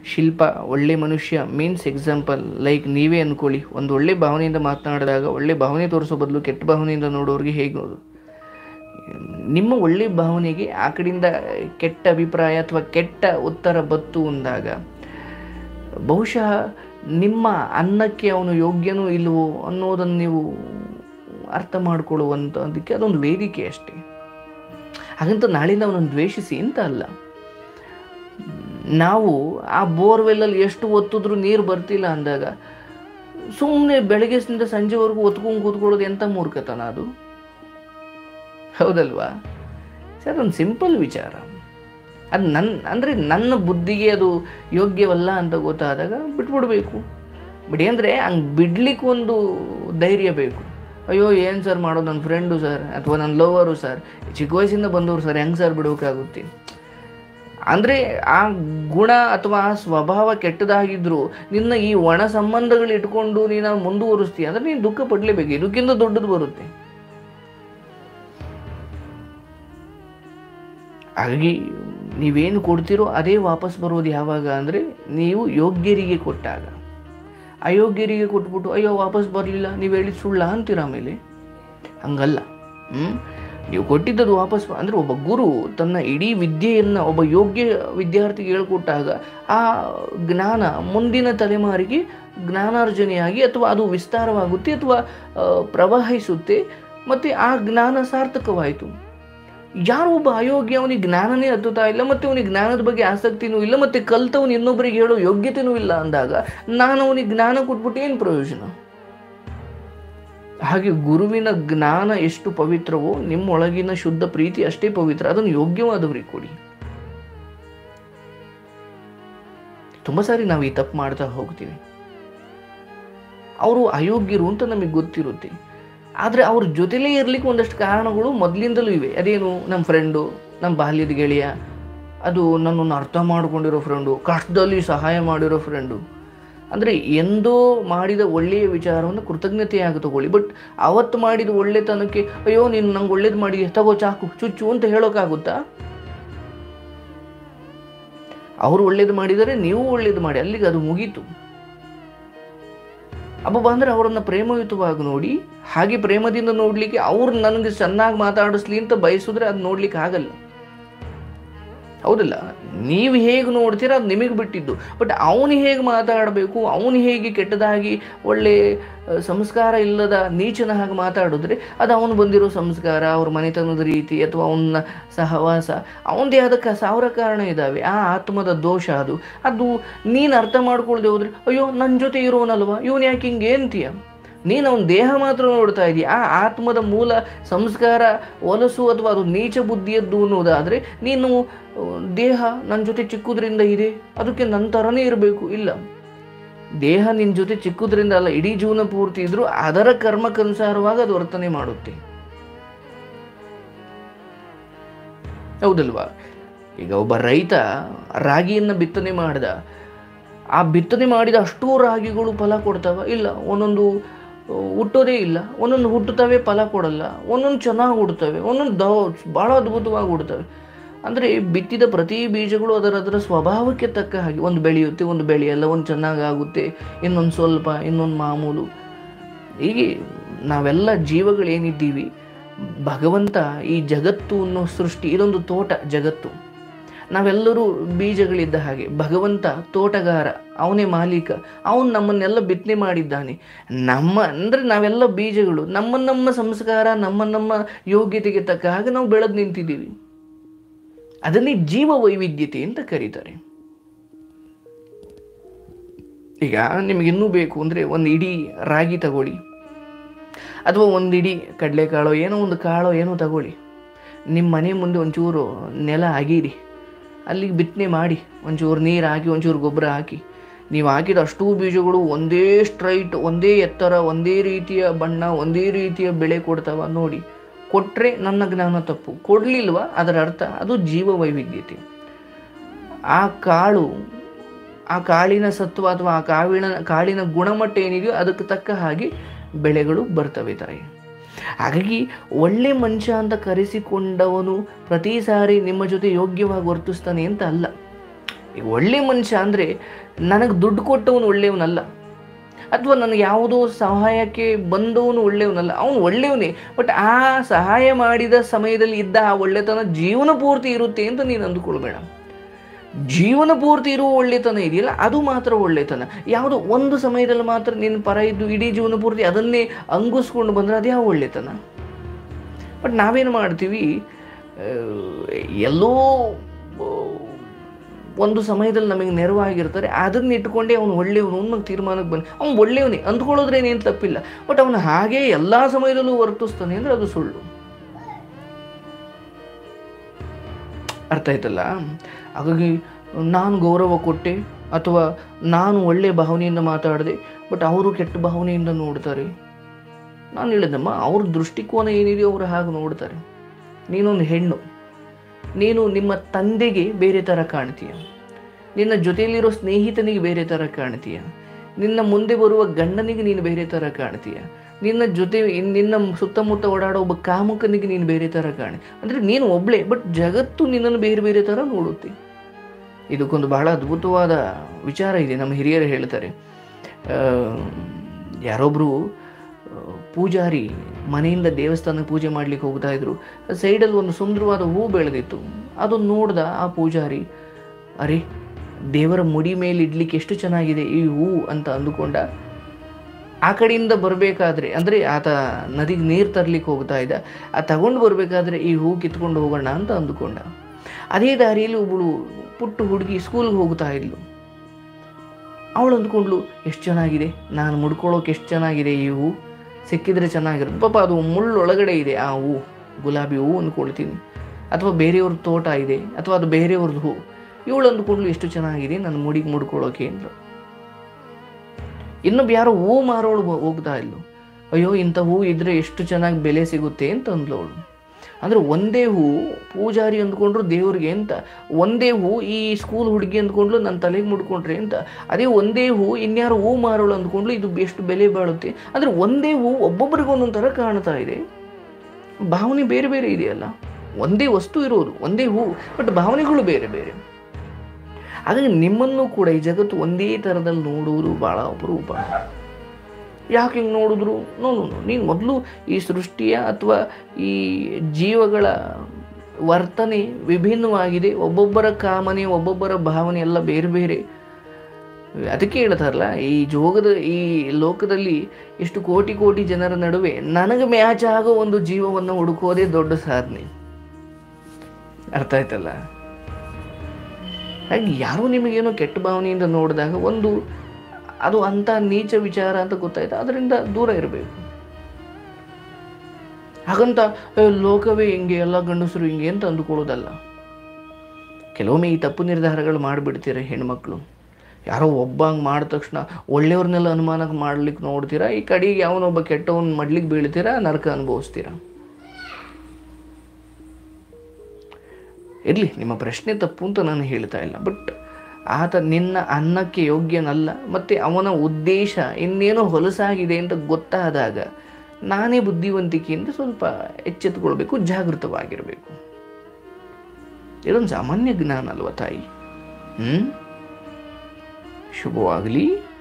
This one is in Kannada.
ಶಿಲ್ಪ ಒಳ್ಳೆ ಮನುಷ್ಯ ಮೀನ್ಸ್ ಎಕ್ಸಾಂಪಲ್ ಲೈಕ್ ನೀವೇ ಅಂದ್ಕೊಳ್ಳಿ ಒಂದು ಒಳ್ಳೆ ಭಾವನೆಯಿಂದ ಮಾತನಾಡಿದಾಗ ಒಳ್ಳೆ ಭಾವನೆ ತೋರಿಸೋ ಬದಲು ಕೆಟ್ಟ ಭಾವನೆಯಿಂದ ನೋಡೋರಿಗೆ ಹೇಗೆ ನೋಡು ನಿಮ್ಮ ಒಳ್ಳೆ ಭಾವನೆಗೆ ಆ ಕಡೆಯಿಂದ ಕೆಟ್ಟ ಅಭಿಪ್ರಾಯ ಅಥವಾ ಕೆಟ್ಟ ಉತ್ತರ ಬತ್ತು ಅಂದಾಗ ಬಹುಶಃ ನಿಮ್ಮ ಅನ್ನಕ್ಕೆ ಅವನು ಯೋಗ್ಯನೂ ಇಲ್ವೋ ಅನ್ನೋದನ್ನು ನೀವು ಅರ್ಥ ಮಾಡಿಕೊಳ್ಳುವಂಥ ಅದಕ್ಕೆ ಅದೊಂದು ವೇದಿಕೆ ಅಷ್ಟೇ ಹಾಗಂತ ನಾಳಿಂದ ಅವನನ್ನು ದ್ವೇಷಿಸಿ ಅಂತ ಅಲ್ಲ ನಾವು ಆ ಬೋರ್ವೆಲ್ಲಲ್ಲಿ ಎಷ್ಟು ಒತ್ತಿದ್ರೂ ನೀರು ಬರ್ತಿಲ್ಲ ಅಂದಾಗ ಸುಮ್ಮನೆ ಬೆಳಗ್ಗೆಸಿಂದ ಸಂಜೆವರೆಗೂ ಒತ್ಕೊಂಡು ಕೂತ್ಕೊಳ್ಳೋದು ಎಂಥ ಮೂರ್ಖತನ ಅದು ಹೌದಲ್ವಾ ಸರ್ ಒಂದು ಸಿಂಪಲ್ ವಿಚಾರ ಅದು ನನ್ನ ಅಂದರೆ ನನ್ನ ಬುದ್ಧಿಗೆ ಅದು ಯೋಗ್ಯವಲ್ಲ ಅಂತ ಗೊತ್ತಾದಾಗ ಬಿಟ್ಬಿಡ್ಬೇಕು ಬಿಡಿ ಅಂದರೆ ಹಂಗೆ ಬಿಡ್ಲಿಕ್ಕೆ ಒಂದು ಧೈರ್ಯ ಬೇಕು ಅಯ್ಯೋ ಏನು ಸರ್ ಮಾಡೋದು ನನ್ನ ಫ್ರೆಂಡು ಸರ್ ಅಥವಾ ನನ್ನ ಲವರು ಸರ್ ಚಿಕ್ಕ ವಯಸ್ಸಿಂದ ಬಂದವರು ಸರ್ ಹೆಂಗೆ ಸರ್ ಬಿಡೋಕ್ಕಾಗುತ್ತೆ ಅಂದರೆ ಆ ಗುಣ ಅಥವಾ ಆ ಸ್ವಭಾವ ಕೆಟ್ಟದಾಗಿದ್ರೂ ನಿನ್ನ ಈ ಒಣ ಸಂಬಂಧಗಳು ಇಟ್ಕೊಂಡು ನೀನು ಮುಂದುವರಿಸ್ತೀಯ ಅಂದರೆ ನೀನು ದುಃಖ ಪಡಲೇಬೇಕು ಇದಕ್ಕಿಂತ ದೊಡ್ಡದು ಬರುತ್ತೆ ಹಾಗಾಗಿ ನೀವೇನು ಕೊಡ್ತೀರೋ ಅದೇ ವಾಪಸ್ ಬರೋದು ಯಾವಾಗ ಅಂದರೆ ನೀವು ಯೋಗ್ಯರಿಗೆ ಕೊಟ್ಟಾಗ ಅಯೋಗ್ಯರಿಗೆ ಕೊಟ್ಬಿಟ್ಟು ಅಯ್ಯೋ ವಾಪಸ್ ಬರಲಿಲ್ಲ ನೀವು ಹೇಳಿದ ಸುಳ್ಳ ಅಂತೀರ ಆಮೇಲೆ ಹಂಗಲ್ಲ ಹ್ಞೂ ನೀವು ಕೊಟ್ಟಿದ್ದದು ವಾಪಸ್ ಬ- ಅಂದರೆ ಒಬ್ಬ ಗುರು ತನ್ನ ಇಡೀ ವಿದ್ಯೆಯನ್ನು ಒಬ್ಬ ಯೋಗ್ಯ ವಿದ್ಯಾರ್ಥಿಗೆ ಹೇಳ್ಕೊಟ್ಟಾಗ ಆ ಜ್ಞಾನ ಮುಂದಿನ ತಲೆಮಾರಿಗೆ ಜ್ಞಾನಾರ್ಜನೆಯಾಗಿ ಅಥವಾ ಅದು ವಿಸ್ತಾರವಾಗುತ್ತೆ ಅಥವಾ ಆ, ಪ್ರವಹಿಸುತ್ತೆ ಮತ್ತು ಆ ಜ್ಞಾನ ಸಾರ್ಥಕವಾಯಿತು ಯಾರೋ ಒಬ್ಬ ಅಯೋಗ್ಯ ಅವನಿಗೆ ಜ್ಞಾನನೇ ಹತ್ತುತ್ತಾ ಇಲ್ಲ ಮತ್ತು ಅವನಿಗೆ ಜ್ಞಾನದ ಬಗ್ಗೆ ಆಸಕ್ತಿನೂ ಇಲ್ಲ ಮತ್ತು ಕಲ್ತವನು ಇನ್ನೊಬ್ಬರಿಗೆ ಹೇಳೋ ಯೋಗ್ಯತೆನೂ ಇಲ್ಲ ಅಂದಾಗ ನಾನು ಅವನಿಗೆ ಜ್ಞಾನ ಕೊಟ್ಬಿಟ್ಟು ಏನು ಪ್ರಯೋಜನ ಹಾಗೆ ಗುರುವಿನ ಜ್ಞಾನ ಎಷ್ಟು ಪವಿತ್ರವೋ ನಿಮ್ಮೊಳಗಿನ ಶುದ್ಧ ಪ್ರೀತಿ ಅಷ್ಟೇ ಪವಿತ್ರ ಅದನ್ನು ಯೋಗ್ಯವಾದವರಿಗೆ ಕೊಡಿ ತುಂಬ ಸಾರಿ ನಾವು ಈ ತಪ್ಪು ಮಾಡ್ತಾ ಹೋಗ್ತೀವಿ ಅವರು ಅಯೋಗ್ಯರು ಅಂತ ನಮಗೆ ಗೊತ್ತಿರುತ್ತೆ ಆದರೆ ಅವ್ರ ಜೊತೆಲೇ ಇರ್ಲಿಕ್ಕೆ ಒಂದಷ್ಟು ಕಾರಣಗಳು ಮೊದಲಿಂದಲೂ ಇವೆ ಅದೇನು ನಮ್ಮ ಫ್ರೆಂಡು ನಮ್ಮ ಬಾಲ್ಯದ ಗೆಳೆಯ ಅದು ನನ್ನನ್ನು ಅರ್ಥ ಮಾಡ್ಕೊಂಡಿರೋ ಫ್ರೆಂಡು ಕಷ್ಟದಲ್ಲಿ ಸಹಾಯ ಮಾಡಿರೋ ಫ್ರೆಂಡು ಅಂದರೆ ಎಂದೋ ಮಾಡಿದ ಒಳ್ಳೆಯ ವಿಚಾರವನ್ನು ಕೃತಜ್ಞತೆಯಾಗಿ ತಗೊಳ್ಳಿ ಬಟ್ ಅವತ್ತು ಮಾಡಿದ ಒಳ್ಳೆತನಕ್ಕೆ ಅಯ್ಯೋ ನೀನು ನಂಗೆ ಒಳ್ಳೇದು ಮಾಡಿ ತಗೋ ಚಾಕು ಚುಚ್ಚು ಅಂತ ಹೇಳೋಕ್ಕಾಗುತ್ತಾ ಅವರು ಒಳ್ಳೇದು ಮಾಡಿದರೆ ನೀವು ಒಳ್ಳೇದು ಮಾಡಿ ಅಲ್ಲಿಗೆ ಅದು ಮುಗೀತು ಅಬ್ಬಬ್ಬ ಅಂದರೆ ಅವರನ್ನು ಪ್ರೇಮಯುತವಾಗಿ ನೋಡಿ ಹಾಗೆ ಪ್ರೇಮದಿಂದ ನೋಡಲಿಕ್ಕೆ ಅವ್ರು ನನಗೆ ಚೆನ್ನಾಗಿ ಮಾತಾಡಿಸ್ಲಿ ಅಂತ ಬಯಸಿದ್ರೆ ಅದು ನೋಡ್ಲಿಕ್ಕೆ ಆಗಲ್ಲ ಹೌದಲ್ಲ ನೀವು ಹೇಗೆ ನೋಡ್ತೀರ ಅದು ನಿಮಗೆ ಬಿಟ್ಟಿದ್ದು ಬಟ್ ಅವನು ಹೇಗೆ ಮಾತಾಡಬೇಕು ಅವನು ಹೇಗೆ ಕೆಟ್ಟದಾಗಿ ಒಳ್ಳೆ ಆ, ಸಂಸ್ಕಾರ ಇಲ್ಲದ ನೀಚನ ಹಾಗೆ ಮಾತಾಡಿದ್ರೆ ಅದು ಅವನು ಬಂದಿರೋ ಸಂಸ್ಕಾರ ಅವ್ರ ಮನೆತನದ ರೀತಿ ಅಥವಾ ಅವನ ಸಹವಾಸ ಅವನದೇ ಅದಕ್ಕೆ ಸಾವಿರ ಕಾರಣ ಇದ್ದಾವೆ ಆ ಆತ್ಮದ ದೋಷ ಅದು ಅದು ನೀನು ಅರ್ಥ ಮಾಡ್ಕೊಳ್ದೆ ಹೋದ್ರೆ ಅಯ್ಯೋ ನನ್ನ ಜೊತೆ ಇರೋನಲ್ವಾ ಇವನು ಯಾಕೆ ಹಿಂಗೆ ಅಂತೀಯ ನೀನು ಅವನ ದೇಹ ಮಾತ್ರ ನೋಡ್ತಾ ಇದೀಯ ಆ ಆತ್ಮದ ಮೂಲ ಸಂಸ್ಕಾರ ಹೊಲಸು ಅಥವಾ ಅದು ನೀಚ ಬುದ್ಧಿಯದ್ದು ಅನ್ನೋದಾದರೆ ನೀನು ಆ, ದೇಹ ನನ್ನ ಜೊತೆ ಚಿಕ್ಕುದ್ರಿಂದ ಇದೆ ಅದಕ್ಕೆ ನನ್ನ ಥರನೇ ಇರಬೇಕು ಇಲ್ಲ ದೇಹ ನಿನ್ನ ಜೊತೆ ಚಿಕ್ಕುದ್ರಿಂದ ಅಲ್ಲ ಇಡೀ ಜೀವನ ಪೂರ್ತಿ ಇದ್ರೂ ಅದರ ಕರ್ಮಕ್ಕನುಸಾರವಾಗಿ ಅದು ವರ್ತನೆ ಮಾಡುತ್ತೆ ಹೌದಲ್ವಾ ಈಗ ಒಬ್ಬ ರೈತ ರಾಗಿಯನ್ನು ಬಿತ್ತನೆ ಮಾಡ್ದ ಆ ಬಿತ್ತನೆ ಮಾಡಿದ ಅಷ್ಟೂ ರಾಗಿಗಳು ಫಲ ಕೊಡ್ತಾವ ಇಲ್ಲ ಒಂದೊಂದು ಆ, ಹುಟ್ಟೋದೇ ಇಲ್ಲ ಒಂದೊಂದು ಹುಟ್ಟುತ್ತವೆ ಫಲ ಕೊಡಲ್ಲ ಒಂದೊಂದು ಚೆನ್ನಾಗಿ ಹುಡ್ತವೆ ಒಂದೊಂದು ದ ಭಾಳ ಅದ್ಭುತವಾಗಿ ಹುಡ್ತವೆ ಅಂದರೆ ಬಿತ್ತಿದ ಪ್ರತಿ ಬೀಜಗಳು ಅದರ ಅದರ ಸ್ವಭಾವಕ್ಕೆ ತಕ್ಕ ಹಾಗೆ ಒಂದು ಬೆಳೆಯುತ್ತೆ ಒಂದು ಬೆಳೆಯಲ್ಲ ಒಂದು ಚೆನ್ನಾಗಾಗುತ್ತೆ ಇನ್ನೊಂದು ಸ್ವಲ್ಪ ಇನ್ನೊಂದು ಮಾಮೂಲು ಹೀಗೆ ನಾವೆಲ್ಲ ಜೀವಗಳೇನಿದ್ದೀವಿ ಭಗವಂತ ಈ ಜಗತ್ತು ಅನ್ನೋ ಸೃಷ್ಟಿ ಇದೊಂದು ತೋಟ ಜಗತ್ತು ನಾವೆಲ್ಲರೂ ಬೀಜಗಳಿದ್ದ ಹಾಗೆ ಭಗವಂತ ತೋಟಗಾರ ಅವನೇ ಮಾಲೀಕ ಅವನು ನಮ್ಮನ್ನೆಲ್ಲ ಬಿತ್ತನೆ ಮಾಡಿದ್ದಾನೆ ನಮ್ಮ ಅಂದರೆ ನಾವೆಲ್ಲ ಬೀಜಗಳು ನಮ್ಮ ನಮ್ಮ ಸಂಸ್ಕಾರ ನಮ್ಮ ನಮ್ಮ ಯೋಗ್ಯತೆಗೆ ತಕ್ಕ ಹಾಗೆ ನಾವು ಬೆಳೆದು ನಿಂತಿದ್ದೀವಿ ಅದನ್ನೇ ಜೀವ ವೈವಿಧ್ಯತೆ ಅಂತ ಕರೀತಾರೆ ಈಗ ನಿಮ್ಗೆ ಇನ್ನೂ ಬೇಕು ಅಂದರೆ ಒಂದು ಇಡೀ ರಾಗಿ ತಗೊಳ್ಳಿ ಅಥವಾ ಒಂದು ಇಡೀ ಕಡಲೆಕಾಳೋ ಏನೋ ಒಂದು ಕಾಳೋ ಏನೋ ತಗೊಳ್ಳಿ ನಿಮ್ಮ ಮನೆ ಮುಂದೆ ಒಂಚೂರು ನೆಲ ಅಗೀರಿ ಅಲ್ಲಿಗೆ ಬಿತ್ತನೆ ಮಾಡಿ ಒಂಚೂರು ನೀರು ಹಾಕಿ ಒಂಚೂರು ಗೊಬ್ಬರ ಹಾಕಿ ನೀವು ಹಾಕಿದ ಅಷ್ಟೂ ಬೀಜಗಳು ಒಂದೇ ಸ್ಟ್ರೈಟ್ ಒಂದೇ ಎತ್ತರ ಒಂದೇ ರೀತಿಯ ಬಣ್ಣ ಒಂದೇ ರೀತಿಯ ಬೆಳೆ ಕೊಡ್ತಾವ ನೋಡಿ ಕೊಟ್ಟರೆ ನನ್ನ ಜ್ಞಾನ ತಪ್ಪು ಕೊಡಲಿಲ್ವ ಅದರ ಅರ್ಥ ಅದು ಜೀವ ವೈವಿಧ್ಯತೆ ಆ ಕಾಳು ಆ ಕಾಳಿನ ಸತ್ವ ಅಥವಾ ಆ ಕಾವಿನ ಕಾಳಿನ ಗುಣಮಟ್ಟ ಏನಿದೆಯೋ ಅದಕ್ಕೆ ತಕ್ಕ ಹಾಗೆ ಬೆಳೆಗಳು ಬರ್ತವೆ ತಾಯಿ ಹಾಗಾಗಿ ಒಳ್ಳೆ ಮನುಷ್ಯ ಅಂತ ಕರೆಸಿಕೊಂಡವನು ಪ್ರತಿ ಸಾರಿ ನಿಮ್ಮ ಜೊತೆ ಯೋಗ್ಯವಾಗಿ ವರ್ತಿಸ್ತಾನೆ ಅಂತ ಅಲ್ಲ ಈಗ ಒಳ್ಳೆ ಮನುಷ್ಯ ಅಂದರೆ ನನಗೆ ದುಡ್ಡು ಕೊಟ್ಟವನು ಒಳ್ಳೆಯವನಲ್ಲ ಅಥವಾ ನನಗೆ ಯಾವುದೋ ಸಹಾಯಕ್ಕೆ ಬಂದವನು ಒಳ್ಳೆಯವನಲ್ಲ ಅವನು ಒಳ್ಳೆಯವನೇ ಬಟ್ ಆ ಸಹಾಯ ಮಾಡಿದ ಸಮಯದಲ್ಲಿ ಇದ್ದ ಆ ಒಳ್ಳೆತನ ಜೀವನ ಪೂರ್ತಿ ಇರುತ್ತೆ ಅಂತ ನೀನು ಅಂದುಕೊಳ್ಬೇಡ ಜೀವನ ಪೂರ್ತಿ ಇರುವ ಒಳ್ಳೆತನ ಇದೆಯಲ್ಲ ಅದು ಮಾತ್ರ ಒಳ್ಳೆತನ ಯಾವುದೋ ಒಂದು ಸಮಯದಲ್ಲಿ ಮಾತ್ರ ನಿನ್ನ ಪರ ಇದ್ದು ಇಡೀ ಜೀವನ ಪೂರ್ತಿ ಅದನ್ನೇ ಅಂಗಿಸ್ಕೊಂಡು ಬಂದರೆ ಅದ್ಯಾವ ಒಳ್ಳೆತನ ಬಟ್ ನಾವೇನು ಮಾಡ್ತೀವಿ ಆ, ಎಲ್ಲೋ ಆ, ಒಂದು ಸಮಯದಲ್ಲಿ ನಮಗೆ ನೆರವಾಗಿರ್ತಾರೆ ಅದನ್ನ ಇಟ್ಕೊಂಡೇ ಅವನು ಒಳ್ಳೆಯವನು ಅನ್ನೋ ತೀರ್ಮಾನಕ್ಕೆ ಬಂದು ಅವ್ನು ಒಳ್ಳೆಯವನೇ ಅಂದ್ಕೊಳ್ಳೋದ್ರೇನೇನು ತಪ್ಪಿಲ್ಲ ಬಟ್ ಅವನು ಹಾಗೇ ಎಲ್ಲ ಸಮಯದಲ್ಲೂ ವರ್ತಿಸ್ತಾನೆ ಅಂದರೆ ಅದು ಸುಳ್ಳು ಅರ್ಥ ಆಯ್ತಲ್ಲ ಹಾಗಾಗಿ ನಾನು ಗೌರವ ಕೊಟ್ಟೆ ಅಥವಾ ನಾನು ಒಳ್ಳೆ ಭಾವನೆಯಿಂದ ಮಾತಾಡಿದೆ ಬಟ್ ಅವರು ಕೆಟ್ಟ ಭಾವನೆಯಿಂದ ನೋಡ್ತಾರೆ ನಾನು ಹೇಳಿದಮ್ಮ ಅವ್ರ ದೃಷ್ಟಿಕೋನ ಏನಿದೆಯೋ ಅವರು ಹಾಗೆ ನೋಡ್ತಾರೆ ನೀನೊಂದು ಹೆಣ್ಣು ನೀನು ನಿಮ್ಮ ತಂದೆಗೆ ಬೇರೆ ಥರ ಕಾಣ್ತೀಯ ನಿನ್ನ ಜೊತೆಯಲ್ಲಿರೋ ಸ್ನೇಹಿತನಿಗೆ ಬೇರೆ ಥರ ಕಾಣ್ತೀಯ ನಿನ್ನ ಮುಂದೆ ಬರುವ ಗಂಡನಿಗೆ ನೀನು ಬೇರೆ ಥರ ಕಾಣ್ತೀಯ ನಿನ್ನ ಜೊತೆ ಇನ್- ನಿನ್ನ ಸುತ್ತಮುತ್ತ ಓಡಾಡೋ ಒಬ್ಬ ಕಾಮುಕನಿಗೆ ನೀನು ಬೇರೆ ಥರ ಕಾಣಿ ಅಂದರೆ ನೀನು ಒಬ್ಳೆ ಬಟ್ ಜಗತ್ತು ನಿನ್ನನ್ನು ಬೇರೆ ಬೇರೆ ಥರ ನೋಡುತ್ತೆ ಇದಕ್ಕೊಂದು ಬಹಳ ಅದ್ಭುತವಾದ ವಿಚಾರ ಇದೆ ನಮ್ಮ ಹಿರಿಯರು ಹೇಳ್ತಾರೆ ಆ, ಯಾರೊಬ್ಬರು ಪೂಜಾರಿ ಮನೆಯಿಂದ ದೇವಸ್ಥಾನಕ್ಕೆ ಪೂಜೆ ಮಾಡ್ಲಿಕ್ಕೆ ಹೋಗ್ತಾ ಇದ್ರು ಸೈಡಲ್ಲಿ ಒಂದು ಸುಂದರವಾದ ಹೂ ಬೆಳೆದಿತ್ತು ಅದನ್ನು ನೋಡ್ದ ಆ ಪೂಜಾರಿ ಅರೆ ದೇವರ ಮುಡಿ ಮೇಲೆ ಇಡ್ಲಿಕ್ಕೆ ಎಷ್ಟು ಚೆನ್ನಾಗಿದೆ ಈ ಹೂ ಅಂತ ಅಂದುಕೊಂಡ ಆ ಕಡೆಯಿಂದ ಬರಬೇಕಾದ್ರೆ ಅಂದರೆ ಆತ ನದಿಗೆ ನೀರು ತರ್ಲಿಕ್ಕೆ ಹೋಗ್ತಾ ಇದ್ದ ಆ ತಗೊಂಡು ಬರಬೇಕಾದ್ರೆ ಈ ಹೂ ಕಿತ್ಕೊಂಡು ಹೋಗೋಣ ಅಂತ ಅಂದುಕೊಂಡ ಅದೇ ದಾರಿಯಲ್ಲಿ ಒಬ್ಬಳು ಪುಟ್ಟ ಹುಡುಗಿ ಸ್ಕೂಲ್ಗೆ ಹೋಗ್ತಾ ಇದ್ಲು ಅವಳು ಅಂದ್ಕೊಂಡ್ಲು ಎಷ್ಟು ಚೆನ್ನಾಗಿದೆ ನಾನು ಮುಡ್ಕೊಳ್ಳೋಕೆ ಎಷ್ಟು ಚೆನ್ನಾಗಿದೆ ಈ ಹೂ ಸಿಕ್ಕಿದ್ರೆ ಚೆನ್ನಾಗಿರುತ್ತೆ ಪಾಪ ಅದು ಮುಳ್ಳು ಒಳಗಡೆ ಇದೆ ಆ ಹೂ ಗುಲಾಬಿ ಹೂ ಅಂದ್ಕೊಳ್ತೀನಿ ಅಥವಾ ಬೇರೆಯವ್ರ ತೋಟ ಇದೆ ಅಥವಾ ಅದು ಬೇರೆಯವ್ರದ್ದು ಹೂ ಇವಳು ಅಂದ್ಕೊಂಡ್ಲು ಎಷ್ಟು ಚೆನ್ನಾಗಿದೆ ನನ್ನ ಮುಡಿಗೆ ಮುಡ್ಕೊಳ್ಳೋಕೆ ಅಂದ್ರು ಇನ್ನೊಬ್ಬ ಯಾರೋ ಹೂ ಮಾರೋಳು ಹೋ- ಹೋಗ್ತಾ ಇದ್ಲು ಅಯ್ಯೋ ಇಂಥ ಹೂ ಇದ್ರೆ ಎಷ್ಟು ಚೆನ್ನಾಗಿ ಬೆಲೆ ಸಿಗುತ್ತೆ ಅಂತ ಅಂದ್ಲು ಅವಳು ಅಂದ್ರೆ ಒಂದೇ ಹೂ ಪೂಜಾರಿ ಅಂದ್ಕೊಂಡ್ರು ದೇವ್ರಿಗೆ ಅಂತ ಒಂದೇ ಹೂ ಈ ಸ್ಕೂಲ್ ಹುಡುಗಿ ಅಂದ್ಕೊಂಡ್ಲು ನನ್ನ ತಲೆಗೆ ಮುಡ್ಕೊಂಡ್ರೆ ಅಂತ ಅದೇ ಒಂದೇ ಹೂ ಇನ್ಯಾರು ಹೂ ಮಾರೋಳು ಅಂದ್ಕೊಂಡ್ಲು ಇದು ಎಷ್ಟು ಬೆಲೆ ಬಾಳುತ್ತೆ ಅಂದ್ರೆ ಒಂದೇ ಹೂ ಒಬ್ಬೊಬ್ಬರಿಗೆ ಒಂದೊಂದು ಥರ ಕಾಣ್ತಾ ಇದೆ ಭಾವನೆ ಬೇರೆ ಬೇರೆ ಇದೆಯಲ್ಲ ಒಂದೇ ವಸ್ತು ಇರೋದು ಒಂದೇ ಹೂ ಬಟ್ ಭಾವನೆಗಳು ಬೇರೆ ಬೇರೆ ಹಾಗಾಗಿ ನಿಮ್ಮನ್ನು ಕೂಡ ಈ ಜಗತ್ತು ಒಂದೇ ಥರದಲ್ಲಿ ನೋಡುವುದು ಭಾಳ ಅಪರೂಪ ಯಾಕೆ ಹಿಂಗೆ ನೋಡಿದ್ರು ನೋ ನೋ ನೋ ನೀನು ಮೊದಲು ಈ ಸೃಷ್ಟಿಯ ಅಥವಾ ಈ ಜೀವಗಳ ವರ್ತನೆ ವಿಭಿನ್ನವಾಗಿದೆ ಒಬ್ಬೊಬ್ಬರ ಕಾಮನೆ ಒಬ್ಬೊಬ್ಬರ ಭಾವನೆ ಎಲ್ಲ ಬೇರೆ ಬೇರೆ ಅದಕ್ಕೆ ಹೇಳ್ತಾರಲ್ಲ ಈ ಜೋಗದ ಈ ಲೋಕದಲ್ಲಿ ಎಷ್ಟು ಕೋಟಿ ಕೋಟಿ ಜನರ ನಡುವೆ ನನಗೆ ಮ್ಯಾಚ್ ಆಗೋ ಒಂದು ಜೀವವನ್ನು ಹುಡುಕೋದೇ ದೊಡ್ಡ ಸಾಧನೆ ಅರ್ಥ ಆಯ್ತಲ್ಲ ಹಾಗೆ ಯಾರೋ ನಿಮಗೇನೋ ಕೆಟ್ಟ ಭಾವನೆಯಿಂದ ನೋಡಿದಾಗ ಒಂದು ಅದು ಅಂಥ ನೀಚ ವಿಚಾರ ಅಂತ ಗೊತ್ತಾಯ್ತು ಅದರಿಂದ ದೂರ ಇರಬೇಕು ಹಾಗಂತ "ಏ, ಲೋಕವೇ ಹಿಂಗೆ ಎಲ್ಲ ಗಂಡಸರು ಹಿಂಗೆ ಅಂತ ಅಂದುಕೊಳ್ಳೋದಲ್ಲ ಕೆಲವೊಮ್ಮೆ ಈ ತಪ್ಪು ನಿರ್ಧಾರಗಳು ಮಾಡಿಬಿಡ್ತೀರ ಹೆಣ್ಮಕ್ಳು ಯಾರೋ ಒಬ್ಬ ಹಂಗೆ ಮಾಡಿದ ತಕ್ಷಣ ಒಳ್ಳೆಯವ್ರನ್ನೆಲ್ಲ ಅನುಮಾನಕ್ಕೆ ಮಾಡ್ಲಿಕ್ಕೆ ನೋಡ್ತೀರಾ ಈ ಕಡೆಗೆ ಯಾವನೊಬ್ಬ ಕೆಟ್ಟವನ್ ಮಾಡ್ಲಿಕ್ಕೆ ಬೀಳ್ತೀರಾ ನರಕ ಅನುಭವಿಸ್ತೀರಾ ಇರಲಿ ನಿಮ್ಮ ಪ್ರಶ್ನೆ ತಪ್ಪು ಅಂತ ನಾನು ಹೇಳ್ತಾ ಇಲ್ಲ ಬಟ್ ಆತ ನಿನ್ನ ಅನ್ನಕ್ಕೆ ಯೋಗ್ಯನಲ್ಲ ಮತ್ತು ಅವನ ಉದ್ದೇಶ ಇನ್ನೇನೋ ಹೊಲಸಾಗಿದೆ ಅಂತ ಗೊತ್ತಾದಾಗ ನಾನೇ ಬುದ್ಧಿವಂತಿಕೆಯಿಂದ ಸ್ವಲ್ಪ ಎಚ್ಚೆತ್ತುಕೊಳ್ಬೇಕು ಜಾಗೃತವಾಗಿರಬೇಕು ಇದೊಂದು ಸಾಮಾನ್ಯ ಜ್ಞಾನ ಅಲ್ವಾ ತಾಯಿ ಹ್ಞೂ ಶುಭವಾಗಲಿ